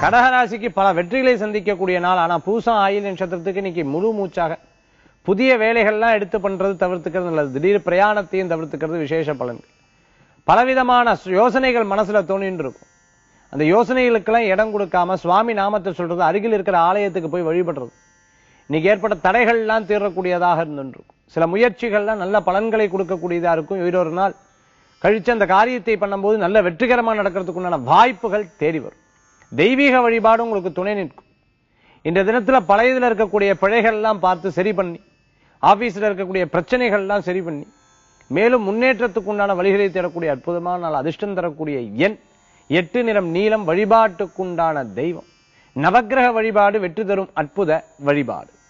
கடகராசிக்கு பல வெற்றிகளை சந்திக்கக்கூடிய நாள் ஆனா பூசம் ஆயில் நட்சத்திரத்துக்கு இன்னைக்கு முழு மூச்சாக புதிய வேலைகள்லாம் எடுத்து பண்றது தவிர்த்துக்கிறது நல்லது திடீர் பிரயாணத்தையும் தவிர்த்துக்கிறது விசேஷ பலன்கள் பலவிதமான யோசனைகள் மனசுல தோணின்னு இருக்கும் அந்த யோசனைகளுக்கெல்லாம் இடம் கொடுக்காம சுவாமி நாமத்தை சொல்றது அருகில் இருக்கிற ஆலயத்துக்கு போய் வழிபடுறது இன்னைக்கு ஏற்பட்ட தடைகள்லாம் தீரக்கூடியதாக இருந்துருக்கும் சில முயற்சிகள்லாம் நல்ல பலன்களை கொடுக்கக்கூடியதா இருக்கும் ஒரு நாள் கழிச்சு அந்த காரியத்தை பண்ணும்போது நல்ல வெற்றிகரமா நடக்கிறதுக்கு உண்டான வாய்ப்புகள் தேடி வரும் தெய்வீக வழிபாடு உங்களுக்கு துணை நிற்கும் இந்த தினத்துல பழையதுல இருக்கக்கூடிய பிழைகள்லாம் பார்த்து சரி பண்ணி ஆபீஸ்ல இருக்கக்கூடிய பிரச்சனைகள்லாம் சரி பண்ணி மேலும் முன்னேற்றத்துக்கு உண்டான வழிகளை தேடக்கூடிய அற்புதமான நாள் அதிர்ஷ்டம் தரக்கூடிய எண் எட்டு நிறம் நீளம் வழிபாட்டுக்குண்டான தெய்வம் நவக்கிரக வழிபாடு வெற்றி தரும் அற்புத வழிபாடு